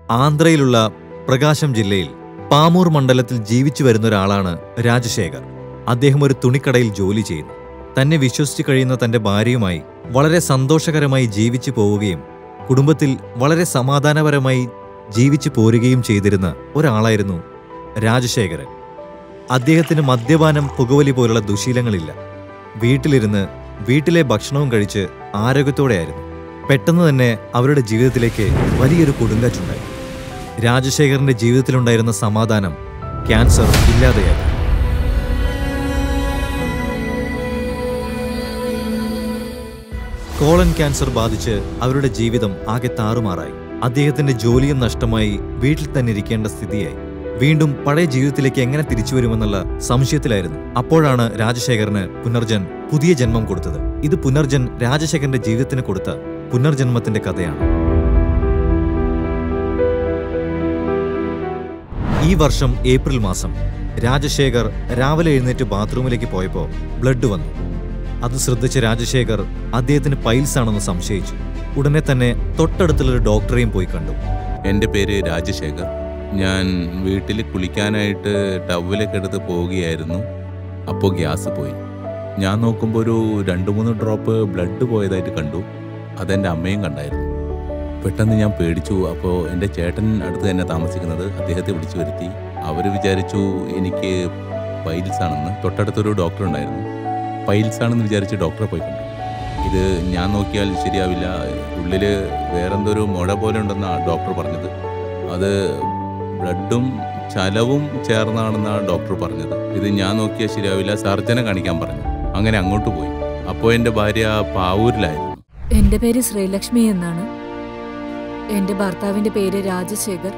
ആന്ധ്രയിലുള്ള പ്രകാശം ജില്ലയിൽ പാമൂർ മണ്ഡലത്തിൽ ജീവിച്ചു വരുന്ന ഒരാളാണ് രാജശേഖർ അദ്ദേഹം ഒരു തുണിക്കടയിൽ ജോലി ചെയ്യുന്നു തന്നെ വിശ്വസിച്ച് കഴിയുന്ന തന്റെ ഭാര്യയുമായി വളരെ സന്തോഷകരമായി ജീവിച്ചു പോവുകയും കുടുംബത്തിൽ വളരെ സമാധാനപരമായി ജീവിച്ചു പോരുകയും ചെയ്തിരുന്ന ഒരാളായിരുന്നു രാജശേഖരൻ അദ്ദേഹത്തിന് മദ്യപാനം പുകവലി പോലുള്ള ദുശീലങ്ങളില്ല വീട്ടിലിരുന്ന് വീട്ടിലെ ഭക്ഷണവും കഴിച്ച് ആരോഗ്യത്തോടെയായിരുന്നു പെട്ടെന്ന് തന്നെ അവരുടെ ജീവിതത്തിലേക്ക് വലിയൊരു കൊടുങ്കാറ്റുണ്ടായി രാജശേഖരന്റെ ജീവിതത്തിലുണ്ടായിരുന്ന സമാധാനം ക്യാൻസർ ഇല്ലാതെയായി കോളൻ ക്യാൻസർ ബാധിച്ച് അവരുടെ ജീവിതം ആകെ താറുമാറായി അദ്ദേഹത്തിന്റെ ജോലിയും നഷ്ടമായി വീട്ടിൽ തന്നെ ഇരിക്കേണ്ട സ്ഥിതിയായി വീണ്ടും പഴയ ജീവിതത്തിലേക്ക് എങ്ങനെ തിരിച്ചു വരുമെന്നുള്ള സംശയത്തിലായിരുന്നു അപ്പോഴാണ് രാജശേഖരന് പുനർജൻ പുതിയ ജന്മം കൊടുത്തത് ഇത് പുനർജൻ രാജശേഖരന്റെ ജീവിതത്തിന് കൊടുത്ത പുനർജന്മത്തിന്റെ കഥയാണ് ഈ വർഷം ഏപ്രിൽ മാസം രാജശേഖർ രാവിലെ എഴുന്നേറ്റ് ബാത്റൂമിലേക്ക് പോയപ്പോൾ ബ്ലഡ് വന്നു അത് ശ്രദ്ധിച്ച രാജശേഖർ അദ്ദേഹത്തിന് പൈൽസ് ആണെന്ന് സംശയിച്ചു ഉടനെ തന്നെ തൊട്ടടുത്തുള്ള ഒരു ഡോക്ടറെയും പോയി കണ്ടു എൻ്റെ പേര് രാജശേഖർ ഞാൻ വീട്ടിൽ കുളിക്കാനായിട്ട് ടവലൊക്കെ എടുത്ത് പോവുകയായിരുന്നു അപ്പോൾ ഗ്യാസ് പോയി ഞാൻ നോക്കുമ്പോൾ ഒരു രണ്ട് മൂന്ന് ഡ്രോപ്പ് ബ്ലഡ് പോയതായിട്ട് കണ്ടു അതെൻ്റെ അമ്മയും കണ്ടായിരുന്നു പെട്ടെന്ന് ഞാൻ പേടിച്ചു അപ്പോൾ എൻ്റെ ചേട്ടൻ അടുത്ത് തന്നെ താമസിക്കുന്നത് അദ്ദേഹത്തെ വിളിച്ചു വരുത്തി അവർ വിചാരിച്ചു എനിക്ക് പൈൽസ് ആണെന്ന് തൊട്ടടുത്തൊരു ഡോക്ടർ ഉണ്ടായിരുന്നു പൈൽസ് ആണെന്ന് വിചാരിച്ച് ഡോക്ടറെ പോയി കണ്ടു ഇത് ഞാൻ നോക്കിയാൽ ശരിയാവില്ല ഉള്ളിൽ വേറെന്തോ ഒരു മുഴ പോലെ ഉണ്ടെന്നാണ് ഡോക്ടർ പറഞ്ഞത് അത് ബ്ലഡും ചലവും ചേർന്നാണെന്നാണ് ഡോക്ടർ പറഞ്ഞത് ഇത് ഞാൻ നോക്കിയാൽ ശരിയാവില്ല സർജനെ കാണിക്കാൻ പറഞ്ഞു അങ്ങനെ അങ്ങോട്ട് പോയി അപ്പോൾ എൻ്റെ ഭാര്യ പാവൂരിലായിരുന്നു എന്റെ പേര് ശ്രീലക്ഷ്മി എന്നാണ് എന്റെ ഭർത്താവിന്റെ പേര് രാജശേഖർ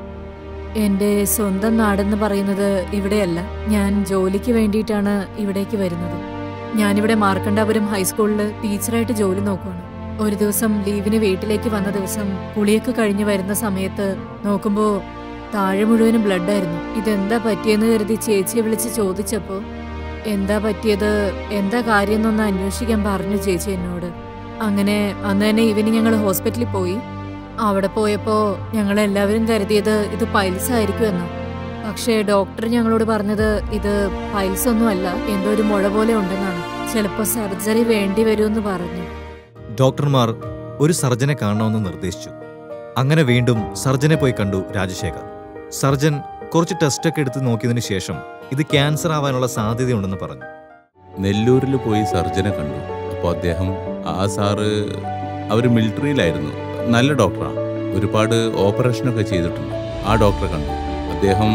എന്റെ സ്വന്തം നാടെന്ന് പറയുന്നത് ഇവിടെയല്ല ഞാൻ ജോലിക്ക് വേണ്ടിയിട്ടാണ് ഇവിടേക്ക് വരുന്നത് ഞാനിവിടെ മാർക്കണ്ഡാപുരം ഹൈസ്കൂളിൽ ടീച്ചറായിട്ട് ജോലി നോക്കുകയാണ് ഒരു ദിവസം ലീവിന് വീട്ടിലേക്ക് വന്ന ദിവസം കുളിയൊക്കെ കഴിഞ്ഞ് വരുന്ന സമയത്ത് നോക്കുമ്പോ താഴെ മുഴുവനും ബ്ലഡായിരുന്നു ഇതെന്താ പറ്റിയെന്ന് കരുതി ചേച്ചിയെ വിളിച്ച് ചോദിച്ചപ്പോ എന്താ പറ്റിയത് എന്താ കാര്യം എന്നൊന്ന് അന്വേഷിക്കാൻ പറഞ്ഞു ചേച്ചി എന്നോട് അങ്ങനെ അന്ന് തന്നെ ഈവനിങ് ഞങ്ങൾ ഹോസ്പിറ്റലിൽ പോയി അവിടെ പോയപ്പോ ഞങ്ങൾ എല്ലാവരും കരുതിയത് ഇത് പൈൽസ് ആയിരിക്കും എന്ന് പക്ഷേ ഡോക്ടർ ഞങ്ങളോട് പറഞ്ഞത് ഇത് പൈൽസ് ഒന്നും അല്ല എന്തോ ഒരു മുഴ പോലെ ഉണ്ടെന്നാണ് ചിലപ്പോൾ സർജറി വേണ്ടി വരുമെന്ന് പറഞ്ഞു ഡോക്ടർമാർ ഒരു സർജനെ കാണണമെന്ന് നിർദ്ദേശിച്ചു അങ്ങനെ വീണ്ടും സർജനെ പോയി കണ്ടു രാജശേഖർ സർജൻ കുറച്ച് ടെസ്റ്റൊക്കെ എടുത്ത് നോക്കിയതിനു ശേഷം ഇത് ക്യാൻസർ ആവാനുള്ള സാധ്യതയുണ്ടെന്ന് പറഞ്ഞു നെല്ലൂരിൽ പോയി സർജനെ കണ്ടു അപ്പോൾ അദ്ദേഹം ആ സാറ് അവർ മിലിറ്ററിയിലായിരുന്നു നല്ല ഡോക്ടറാണ് ഒരുപാട് ഓപ്പറേഷനൊക്കെ ചെയ്തിട്ടുണ്ട് ആ ഡോക്ടറെ കണ്ടു അദ്ദേഹം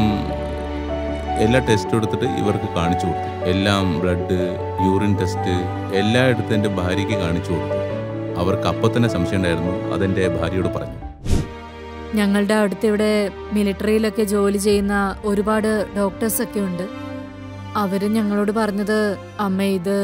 എല്ലാ ടെസ്റ്റും എടുത്തിട്ട് ഇവർക്ക് കാണിച്ചു കൊടുത്തു എല്ലാം ബ്ലഡ് യൂറിൻ ടെസ്റ്റ് എല്ലാം എടുത്ത് എൻ്റെ ഭാര്യയ്ക്ക് കാണിച്ചു കൊടുത്തു അവർക്ക് അപ്പം തന്നെ സംശയം ഉണ്ടായിരുന്നു അതെൻ്റെ ഭാര്യയോട് പറഞ്ഞു ഞങ്ങളുടെ അടുത്ത് ഇവിടെ മിലിറ്ററിയിലൊക്കെ ജോലി ചെയ്യുന്ന ഒരുപാട് ഡോക്ടേഴ്സ് ഒക്കെ ഉണ്ട് അവര് ഞങ്ങളോട് പറഞ്ഞത് അമ്മ ഇത്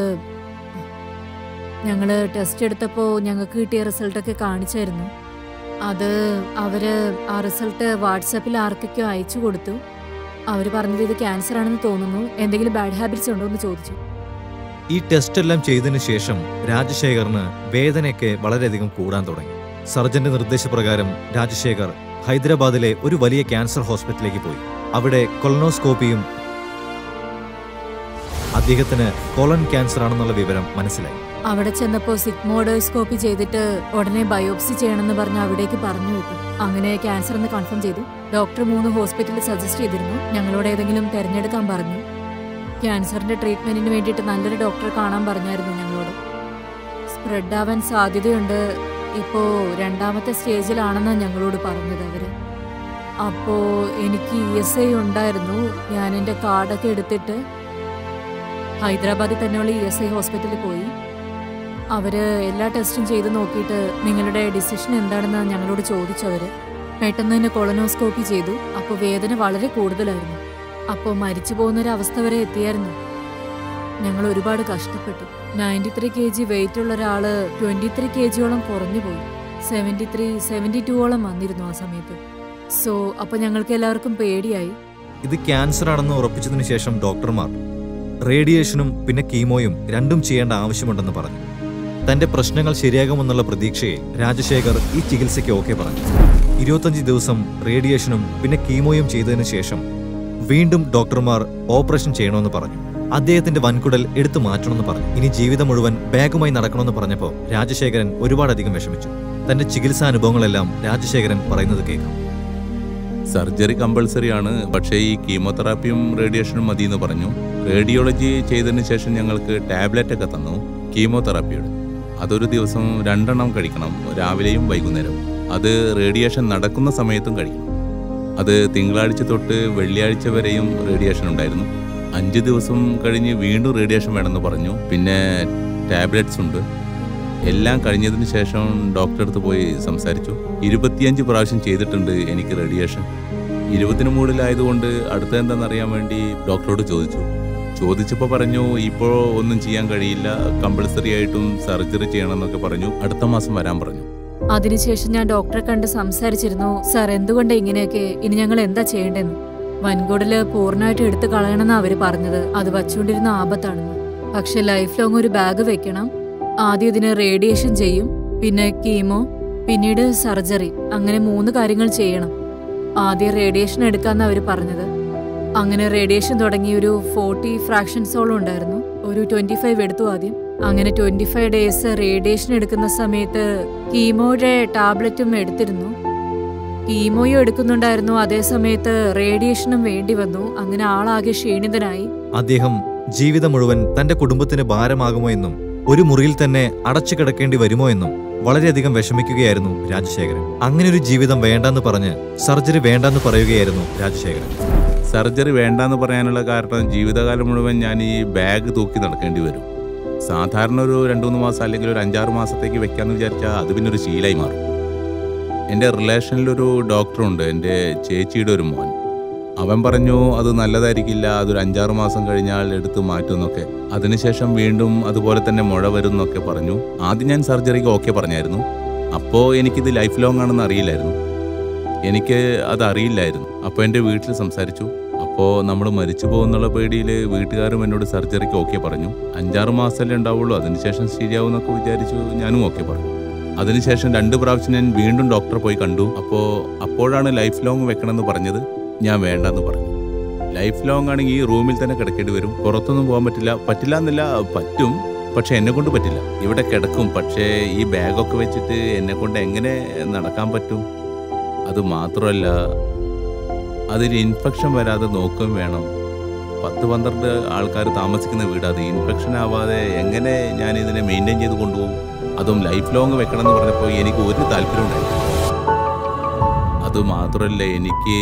ഞങ്ങള് ടെസ്റ്റ് എടുത്തപ്പോൾ ഞങ്ങൾക്ക് കിട്ടിയ റിസൾട്ടൊക്കെ കാണിച്ചായിരുന്നു അത് അവര് ആ റിസൾട്ട് വാട്സാപ്പിൽ ആർക്കൊക്കെയോ അയച്ചു കൊടുത്തു അവര് പറഞ്ഞത് ഇത് ക്യാൻസർ ആണെന്ന് തോന്നുന്നു എന്തെങ്കിലും ബാഡ് ഹാബിറ്റ്സ് ഉണ്ടോ എന്ന് ചോദിച്ചു ഈ ടെസ്റ്റ് എല്ലാം ചെയ്തതിനു ശേഷം രാജശേഖറിന് വേദനയൊക്കെ വളരെയധികം കൂടാൻ തുടങ്ങി സർജന്റെ നിർദ്ദേശപ്രകാരം രാജശേഖർ ഹൈദരാബാദിലെ ഒരു വലിയ ക്യാൻസർ ഹോസ്പിറ്റലിലേക്ക് പോയി അവിടെ കൊളനോസ്കോപ്പിയും അദ്ദേഹത്തിന് കോളൻ ക്യാൻസർ ആണെന്നുള്ള വിവരം മനസ്സിലായി അവിടെ ചെന്നപ്പോൾ സിഗ്മോഡോസ്കോപ്പി ചെയ്തിട്ട് ഉടനെ ബയോപ്സി ചെയ്യണമെന്ന് പറഞ്ഞ് അവിടേക്ക് പറഞ്ഞു വിട്ടു അങ്ങനെ ക്യാൻസർ എന്ന് കൺഫേം ചെയ്തു ഡോക്ടർ മൂന്ന് ഹോസ്പിറ്റലിൽ സജസ്റ്റ് ചെയ്തിരുന്നു ഞങ്ങളോട് ഏതെങ്കിലും തിരഞ്ഞെടുക്കാൻ പറഞ്ഞു ക്യാൻസറിന്റെ ട്രീറ്റ്മെന്റിന് വേണ്ടിയിട്ട് നല്ലൊരു ഡോക്ടറെ കാണാൻ പറഞ്ഞായിരുന്നു ഞങ്ങളോട് സ്പ്രെഡ് ആവാൻ സാധ്യതയുണ്ട് ഇപ്പോ രണ്ടാമത്തെ സ്റ്റേജിലാണെന്നാണ് ഞങ്ങളോട് പറഞ്ഞത് അവര് അപ്പോ എനിക്ക് ഇ എസ് ഐ ഉണ്ടായിരുന്നു ഞാൻ എൻ്റെ കാർഡൊക്കെ എടുത്തിട്ട് ഹൈദരാബാദിൽ തന്നെയുള്ള ഇ എസ് ഐ ഹോസ്പിറ്റലിൽ പോയി അവര് എല്ലാ ടെസ്റ്റും ചെയ്ത് നോക്കിയിട്ട് നിങ്ങളുടെ ഡിസിഷൻ എന്താണെന്ന് ഞങ്ങളോട് ചോദിച്ചു അവര് പെട്ടെന്ന് തന്നെ കൊളനോസ്കോപ്പി ചെയ്തു അപ്പോൾ വേദന വളരെ കൂടുതലായിരുന്നു അപ്പോൾ മരിച്ചു പോകുന്നൊരവസ്ഥ വരെ എത്തിയായിരുന്നു ഞങ്ങൾ ഒരുപാട് കഷ്ടപ്പെട്ടു ninety three K G weight ഉള്ള ഒരാള് ട്വന്റി ത്രീ കെ ജിയോളം കുറഞ്ഞു പോയി സെവൻറ്റി ത്രീ സെവൻറ്റി ടൂവോളം വന്നിരുന്നു ആ സമയത്ത് സോ അപ്പോൾ ഞങ്ങൾക്ക് എല്ലാവർക്കും പേടിയായി ഇത് ക്യാൻസർ ആണെന്ന് ഉറപ്പിച്ചതിനു ശേഷം ഡോക്ടർമാർ റേഡിയേഷനും പിന്നെ കീമോയും രണ്ടും ചെയ്യേണ്ട ആവശ്യമുണ്ടെന്ന് പറഞ്ഞു തന്റെ പ്രശ്നങ്ങൾ ശരിയാകുമെന്നുള്ള പ്രതീക്ഷയിൽ രാജശേഖർ ഈ ചികിത്സയ്ക്ക് ഓക്കെ പറഞ്ഞു ഇരുപത്തഞ്ച് ദിവസം റേഡിയേഷനും പിന്നെ കീമോയും ചെയ്തതിനു ശേഷം വീണ്ടും ഡോക്ടർമാർ ഓപ്പറേഷൻ ചെയ്യണമെന്ന് പറഞ്ഞു അദ്ദേഹത്തിന്റെ വൻകുടൽ എടുത്തു മാറ്റണമെന്ന് പറഞ്ഞു ഇനി ജീവിതം മുഴുവൻ ബാഗുമായി നടക്കണമെന്ന് പറഞ്ഞപ്പോൾ രാജശേഖരൻ ഒരുപാടധികം വിഷമിച്ചു തന്റെ ചികിത്സാ അനുഭവങ്ങളെല്ലാം രാജശേഖരൻ പറയുന്നത് കേൾക്കാം സർജറി കമ്പൾസറി ആണ് പക്ഷേ ഈ കീമോതെറാപ്പിയും റേഡിയേഷനും മതി എന്ന് പറഞ്ഞു റേഡിയോളജി ചെയ്തതിന് ശേഷം ഞങ്ങൾക്ക് ടാബ്ലറ്റ് ഒക്കെ തന്നു കീമോതെറാപ്പിയുടെ അതൊരു ദിവസം രണ്ടെണ്ണം കഴിക്കണം രാവിലെയും വൈകുന്നേരവും അത് റേഡിയേഷൻ നടക്കുന്ന സമയത്തും കഴിക്കണം അത് തിങ്കളാഴ്ച തൊട്ട് വെള്ളിയാഴ്ച വരെയും റേഡിയേഷൻ ഉണ്ടായിരുന്നു അഞ്ച് ദിവസം കഴിഞ്ഞ് വീണ്ടും റേഡിയേഷൻ വേണമെന്ന് പറഞ്ഞു പിന്നെ ടാബ്ലറ്റ്സ് ഉണ്ട് എല്ലാം കഴിഞ്ഞതിന് ശേഷം ഡോക്ടറെ അടുത്ത് പോയി സംസാരിച്ചു ഇരുപത്തിയഞ്ച് പ്രാവശ്യം ചെയ്തിട്ടുണ്ട് എനിക്ക് റേഡിയേഷൻ ഇരുപത്തിന് മുകളിലായതുകൊണ്ട് അടുത്ത എന്താണെന്നറിയാൻ വേണ്ടി ഡോക്ടറോട് ചോദിച്ചു ചോദിച്ചപ്പോൾ പറഞ്ഞു ഇപ്പോൾ ഒന്നും ചെയ്യാൻ കഴിയില്ല കമ്പൾസറി ആയിട്ടും സർജറി ചെയ്യണമെന്നൊക്കെ പറഞ്ഞു അടുത്ത മാസം വരാൻ പറഞ്ഞു അതിനുശേഷം ഞാൻ ഡോക്ടറെ കണ്ട് സംസാരിച്ചിരുന്നു സാർ എന്തുകൊണ്ട് ഇങ്ങനെയൊക്കെ ഇനി ഞങ്ങൾ എന്താ ചെയ്യേണ്ടെന്ന് വൻകുടല് പൂർണ്ണമായിട്ട് എടുത്തു കളയണമെന്നാ അവര് പറഞ്ഞത് അത് വച്ചുകൊണ്ടിരുന്ന ആപത്താണെന്ന് പക്ഷെ ലൈഫ് ലോങ് ഒരു ബാഗ് വെക്കണം ആദ്യം ഇതിന് റേഡിയേഷൻ ചെയ്യും പിന്നെ കീമോ പിന്നീട് സർജറി അങ്ങനെ മൂന്ന് കാര്യങ്ങൾ ചെയ്യണം ആദ്യം റേഡിയേഷൻ എടുക്കാന്നാ അവര് പറഞ്ഞത് അങ്ങനെ റേഡിയേഷൻ തുടങ്ങി ഒരു ഫോർട്ടി ഫ്രാക്ഷൻസോളം ഉണ്ടായിരുന്നു ഒരു ട്വന്റി ഫൈവ് എടുത്തു ആദ്യം അങ്ങനെ ട്വന്റി ഫൈവ് ഡേയ്സ് റേഡിയേഷൻ എടുക്കുന്ന സമയത്ത് കീമോയുടെ ടാബ്ലറ്റും എടുത്തിരുന്നു കീമോയും എടുക്കുന്നുണ്ടായിരുന്നു അതേ സമയത്ത് റേഡിയേഷനും വേണ്ടി വന്നു അങ്ങനെ ആളാകെ ക്ഷീണിതനായി അദ്ദേഹം ജീവിതം മുഴുവൻ തന്റെ കുടുംബത്തിന് ഭാരമാകുമോ എന്നും ഒരു മുറിയിൽ തന്നെ അടച്ചു കിടക്കേണ്ടി വരുമോ എന്നും വളരെയധികം വിഷമിക്കുകയായിരുന്നു രാജശേഖരൻ അങ്ങനെ ഒരു ജീവിതം വേണ്ടെന്ന് പറഞ്ഞ് സർജറി വേണ്ടെന്ന് പറയുകയായിരുന്നു രാജശേഖരൻ സർജറി വേണ്ടാന്ന് പറയാനുള്ള കാരണം ജീവിതകാലം മുഴുവൻ ഞാൻ ഈ ബാഗ് തൂക്കി നടക്കേണ്ടി വരും സാധാരണ ഒരു രണ്ട് മൂന്ന് മാസം അല്ലെങ്കിൽ ഒരു അഞ്ചാറ് മാസത്തേക്ക് വെക്കാന്ന് വിചാരിച്ചാൽ അത് പിന്നെ ഒരു ശീലമായി മാറും എൻ്റെ റിലേഷനിലൊരു ഡോക്ടറുണ്ട് എൻ്റെ ചേച്ചിയുടെ ഒരു മോൻ അവൻ പറഞ്ഞു അത് നല്ലതായിരിക്കില്ല അതൊരു അഞ്ചാറ് മാസം കഴിഞ്ഞാൽ എടുത്ത് മാറ്റും എന്നൊക്കെ അതിനുശേഷം വീണ്ടും അതുപോലെ തന്നെ മുഴ വരും എന്നൊക്കെ പറഞ്ഞു ആദ്യം ഞാൻ സർജറിക്ക് ഓക്കെ പറഞ്ഞായിരുന്നു അപ്പോൾ എനിക്കിത് ലൈഫ് ലോങ് ആണെന്ന് അറിയില്ലായിരുന്നു എനിക്ക് അത് അറിയില്ലായിരുന്നു അപ്പോൾ എൻ്റെ വീട്ടിൽ സംസാരിച്ചു അപ്പോൾ നമ്മൾ മരിച്ചു പോകുന്നുള്ള പേടിയിൽ വീട്ടുകാരും എന്നോട് സർജറിക്ക് ഓക്കെ പറഞ്ഞു അഞ്ചാറ് മാസമല്ലേ ഉണ്ടാവുള്ളൂ അതിനുശേഷം ശരിയാവും എന്നൊക്കെ വിചാരിച്ചു ഞാനും ഓക്കെ പറഞ്ഞു അതിനുശേഷം രണ്ട് പ്രാവശ്യം ഞാൻ വീണ്ടും ഡോക്ടറെ പോയി കണ്ടു അപ്പോൾ അപ്പോഴാണ് ലൈഫ് ലോങ് വെക്കണമെന്ന് പറഞ്ഞത് ഞാൻ വേണ്ടെന്ന് പറഞ്ഞു ലൈഫ് ലോങ് ആണെങ്കിൽ ഈ റൂമിൽ തന്നെ കിടക്കേണ്ടി വരും പുറത്തൊന്നും പോകാൻ പറ്റില്ല പറ്റില്ല എന്നല്ല പറ്റും പക്ഷെ എന്നെ കൊണ്ട് പറ്റില്ല ഇവിടെ കിടക്കും പക്ഷേ ഈ ബാഗൊക്കെ വെച്ചിട്ട് എന്നെ കൊണ്ട് എങ്ങനെ നടക്കാൻ പറ്റും അത് മാത്രമല്ല അതിൽ ഇൻഫെക്ഷൻ വരാതെ നോക്കുകയും വേണം പത്ത് പന്ത്രണ്ട് ആൾക്കാർ താമസിക്കുന്ന വീട് അത് ഇൻഫെക്ഷൻ ആവാതെ എങ്ങനെ ഞാൻ ഇതിനെ മെയിൻറ്റെയിൻ ചെയ്ത് കൊണ്ടുപോകും അതും ലൈഫ് ലോങ് വെക്കണം എന്ന് പറഞ്ഞപ്പോൾ എനിക്ക് ഒരു താല്പര്യം ഉണ്ടായില്ല അത് മാത്രമല്ല എനിക്ക്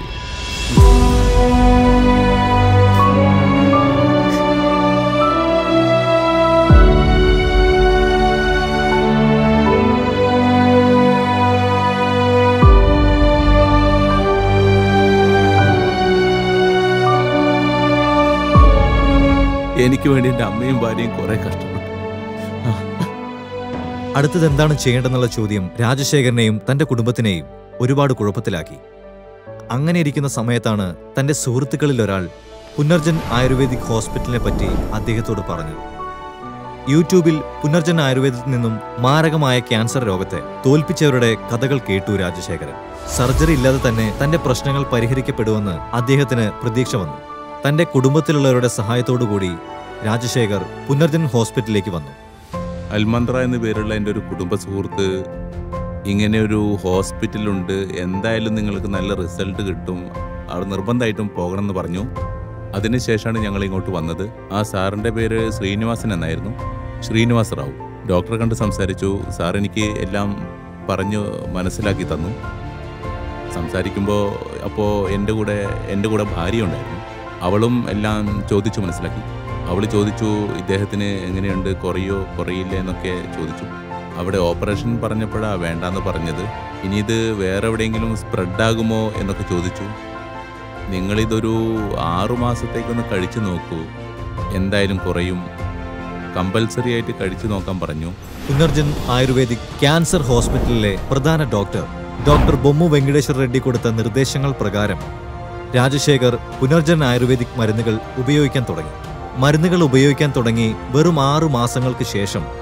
എനിക്ക് വേണ്ടി എൻ്റെ അമ്മയും ഭാര്യയും കുറെ കഷ്ടപ്പെട്ടു അടുത്തത് എന്താണ് ചെയ്യേണ്ടെന്നുള്ള ചോദ്യം രാജശേഖരനെയും തന്റെ കുടുംബത്തിനെയും ഒരുപാട് കുഴപ്പത്തിലാക്കി അങ്ങനെ ഇരിക്കുന്ന സമയത്താണ് തന്റെ സുഹൃത്തുക്കളിൽ ഒരാൾ പുനർജൻ ആയുർവേദിക് ഹോസ്പിറ്റലിനെ പറ്റി അദ്ദേഹത്തോട് പറഞ്ഞു യൂട്യൂബിൽ പുനർജൻ ആയുർവേദത്തിൽ നിന്നും മാരകമായ ക്യാൻസർ രോഗത്തെ തോൽപ്പിച്ചവരുടെ കഥകൾ കേട്ടു രാജശേഖരൻ സർജറി ഇല്ലാതെ തന്നെ തന്റെ പ്രശ്നങ്ങൾ പരിഹരിക്കപ്പെടുമെന്ന് അദ്ദേഹത്തിന് പ്രതീക്ഷ വന്നു തന്റെ കുടുംബത്തിലുള്ളവരുടെ സഹായത്തോടുകൂടി രാജശേഖർ പുനർജൻ ഹോസ്പിറ്റലിലേക്ക് വന്നു അൽമന്ത്ര എന്ന പേരുള്ള എൻ്റെ ഒരു കുടുംബ സുഹൃത്ത് ഇങ്ങനെ ഒരു ഹോസ്പിറ്റലുണ്ട് എന്തായാലും നിങ്ങൾക്ക് നല്ല റിസൾട്ട് കിട്ടും അവിടെ നിർബന്ധമായിട്ടും പോകണം എന്ന് പറഞ്ഞു അതിനുശേഷമാണ് ഞങ്ങൾ ഇങ്ങോട്ട് വന്നത് ആ സാറിൻ്റെ പേര് ശ്രീനിവാസൻ എന്നായിരുന്നു ശ്രീനിവാസ റാവു ഡോക്ടറെ കണ്ട് സംസാരിച്ചു സാർ എനിക്ക് എല്ലാം പറഞ്ഞു മനസ്സിലാക്കി തന്നു സംസാരിക്കുമ്പോൾ അപ്പോൾ എൻ്റെ കൂടെ എൻ്റെ കൂടെ ഭാര്യ ഉണ്ടായിരുന്നു അവളും എല്ലാം ചോദിച്ചു മനസ്സിലാക്കി അവൾ ചോദിച്ചു ഇദ്ദേഹത്തിന് എങ്ങനെയുണ്ട് കുറയോ കുറയില്ല എന്നൊക്കെ ചോദിച്ചു അവിടെ ഓപ്പറേഷൻ പറഞ്ഞപ്പോഴാ വേണ്ടാന്ന് പറഞ്ഞത് ഇനി ഇത് വേറെ എവിടെയെങ്കിലും സ്പ്രെഡ് ആകുമോ എന്നൊക്കെ ചോദിച്ചു നിങ്ങളിതൊരു ആറു മാസത്തേക്കൊന്ന് കഴിച്ചു നോക്കൂ എന്തായാലും കുറയും കമ്പൽസറി ആയിട്ട് കഴിച്ചു നോക്കാൻ പറഞ്ഞു പുനർജൻ ആയുർവേദിക് ക്യാൻസർ ഹോസ്പിറ്റലിലെ പ്രധാന ഡോക്ടർ ഡോക്ടർ ബൊമ്മു വെങ്കടേശ്വര റെഡ്ഡി കൊടുത്ത നിർദ്ദേശങ്ങൾ പ്രകാരം രാജശേഖർ പുനർജൻ ആയുർവേദിക് മരുന്നുകൾ ഉപയോഗിക്കാൻ തുടങ്ങി മരുന്നുകൾ ഉപയോഗിക്കാൻ തുടങ്ങി വെറും ആറു മാസങ്ങൾക്ക് ശേഷം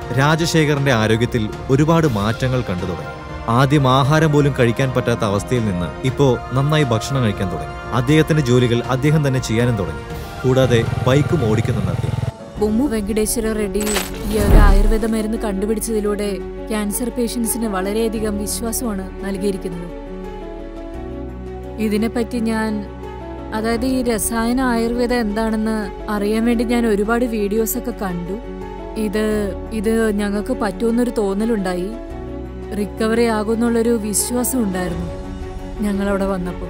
രാജശേഖരന്റെ ആരോഗ്യത്തിൽ ഒരുപാട് മാറ്റങ്ങൾ കണ്ടു തുടങ്ങി ആദ്യം ആഹാരം പോലും കഴിക്കാൻ പറ്റാത്ത അവസ്ഥയിൽ നിന്ന് ഇപ്പോ നന്നായി ഭക്ഷണം കഴിക്കാൻ തുടങ്ങി അദ്ദേഹത്തിന്റെ ജോലികൾ അദ്ദേഹം തന്നെ ചെയ്യാനും തുടങ്ങി കൂടാതെ ബൈക്കും ഓടിക്കുന്നുണ്ട് അദ്ദേഹം ബൊമ്മു വെങ്കടേശ്വര റെഡ്ഡി ഈ ഒരു ആയുർവേദ മരുന്ന് കണ്ടുപിടിച്ചതിലൂടെ ക്യാൻസർ പേഷ്യൻസിന് വളരെയധികം വിശ്വാസമാണ് നൽകിയിരിക്കുന്നത് ഇതിനെപ്പറ്റി ഞാൻ അതായത് ഈ രസായന ആയുർവേദം എന്താണെന്ന് അറിയാൻ വേണ്ടി ഞാൻ ഒരുപാട് വീഡിയോസ് ഒക്കെ കണ്ടു ഇത് ഇത് ഞങ്ങൾക്ക് പറ്റുമെന്നൊരു തോന്നലുണ്ടായി റിക്കവറി ആകുമെന്നുള്ളൊരു വിശ്വാസം ഉണ്ടായിരുന്നു ഞങ്ങളവിടെ വന്നപ്പോൾ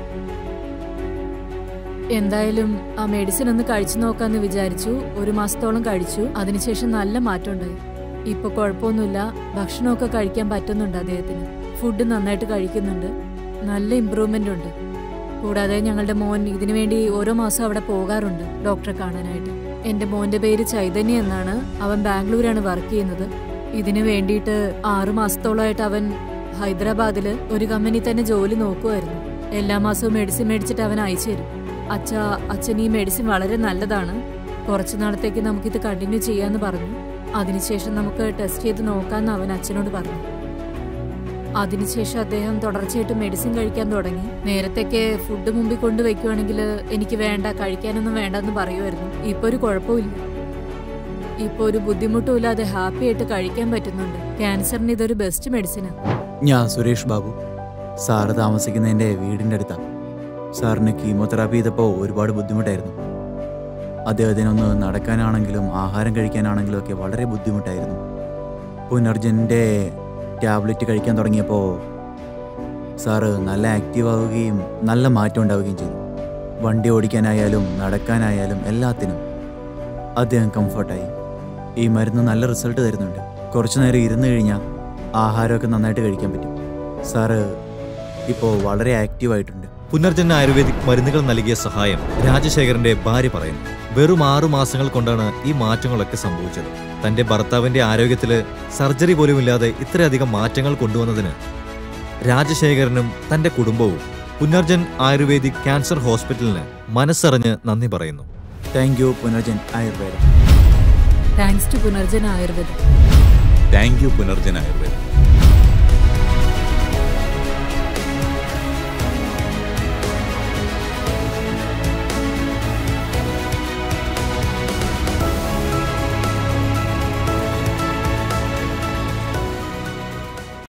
എന്തായാലും ആ മെഡിസിൻ ഒന്ന് കഴിച്ചു നോക്കാന്ന് വിചാരിച്ചു ഒരു മാസത്തോളം കഴിച്ചു അതിനുശേഷം നല്ല മാറ്റം ഉണ്ടായി ഇപ്പൊ കുഴപ്പമൊന്നുമില്ല ഭക്ഷണമൊക്കെ കഴിക്കാൻ പറ്റുന്നുണ്ട് അദ്ദേഹത്തിന് ഫുഡ് നന്നായിട്ട് കഴിക്കുന്നുണ്ട് നല്ല ഇമ്പ്രൂവ്മെന്റ് ഉണ്ട് കൂടാതെ ഞങ്ങളുടെ മോൻ ഇതിനു വേണ്ടി ഓരോ മാസം അവിടെ പോകാറുണ്ട് ഡോക്ടറെ കാണാനായിട്ട് എന്റെ മോന്റെ പേര് ചൈതന്യ എന്നാണ് അവൻ ബാംഗ്ലൂരാണ് വർക്ക് ചെയ്യുന്നത് ഇതിനു വേണ്ടിയിട്ട് ആറു മാസത്തോളമായിട്ട് അവൻ ഹൈദരാബാദില് ഒരു കമ്പനി തന്നെ ജോലി നോക്കുമായിരുന്നു എല്ലാ മാസവും മെഡിസിൻ മേടിച്ചിട്ട് അവൻ അയച്ചു തരും അച്ഛ അച്ഛൻ ഈ മെഡിസിൻ വളരെ നല്ലതാണ് കുറച്ചു നാളത്തേക്ക് നമുക്കിത് കണ്ടിന്യൂ ചെയ്യാന്ന് പറഞ്ഞു അതിനുശേഷം നമുക്ക് ടെസ്റ്റ് ചെയ്ത് നോക്കാന്ന് അവൻ അച്ഛനോട് പറഞ്ഞു അതിനുശേഷം അദ്ദേഹം തുടർച്ചയായിട്ട് മെഡിസിൻ കഴിക്കാൻ തുടങ്ങി നേരത്തൊക്കെ ഫുഡ് മുമ്പിൽ കൊണ്ട് വെക്കുവാണെങ്കിൽ എനിക്ക് വേണ്ട കഴിക്കാനൊന്നും വേണ്ടെന്ന് പറയുമായിരുന്നു ഇപ്പൊ ഒരു കുഴപ്പമില്ല ഇപ്പൊ ഒരു ബുദ്ധിമുട്ടുമില്ലാതെ ഹാപ്പി ആയിട്ട് കഴിക്കാൻ പറ്റുന്നുണ്ട് ക്യാൻസറിന് ഇതൊരു ബെസ്റ്റ് മെഡിസിനാണ് ഞാൻ സുരേഷ് ബാബു സാറ് താമസിക്കുന്ന എൻ്റെ വീടിൻ്റെ അടുത്താണ് സാറിന് കീമോതെറാപ്പി ചെയ്തപ്പോൾ ഒരുപാട് ബുദ്ധിമുട്ടായിരുന്നു അദ്ദേഹത്തിനൊന്ന് നടക്കാനാണെങ്കിലും ആഹാരം കഴിക്കാനാണെങ്കിലും ഒക്കെ വളരെ ബുദ്ധിമുട്ടായിരുന്നു പുനർജൻ്റെ ടാബ്ലറ്റ് കഴിക്കാൻ തുടങ്ങിയപ്പോൾ സാറ് നല്ല ആക്റ്റീവ് ആവുകയും നല്ല മാറ്റം ഉണ്ടാവുകയും ചെയ്തു വണ്ടി ഓടിക്കാനായാലും നടക്കാനായാലും എല്ലാത്തിനും അദ്ദേഹം കംഫർട്ടായി ഈ മരുന്ന് നല്ല റിസൾട്ട് തരുന്നുണ്ട് കുറച്ചു നേരം ഇരുന്ന് കഴിഞ്ഞാൽ ആഹാരമൊക്കെ നന്നായിട്ട് കഴിക്കാൻ പറ്റും സാറ് ഇപ്പോൾ വളരെ ആക്റ്റീവായിട്ടുണ്ട് പുനർജന്മ ആയുർവേദിക് മരുന്നുകൾ നൽകിയ സഹായം രാജശേഖരന്റെ ഭാര്യ പറയുന്നു വെറും ആറു മാസങ്ങൾ കൊണ്ടാണ് ഈ മാറ്റങ്ങളൊക്കെ സംഭവിച്ചത് തന്റെ ഭർത്താവിന്റെ ആരോഗ്യത്തില് സർജറി പോലുമില്ലാതെ ഇത്രയധികം മാറ്റങ്ങൾ കൊണ്ടുവന്നതിന് രാജശേഖരനും തന്റെ കുടുംബവും പുനർജൻ ആയുർവേദിക് ക്യാൻസർ ഹോസ്പിറ്റലിന് മനസ്സറിഞ്ഞ് നന്ദി പറയുന്നു താങ്ക് യു പുനർജൻ ആയുർവേദം താങ്ക്സ് ടു പുനർജന ആയുർവേദം താങ്ക് യു പുനർജൻ ആയുർവേദം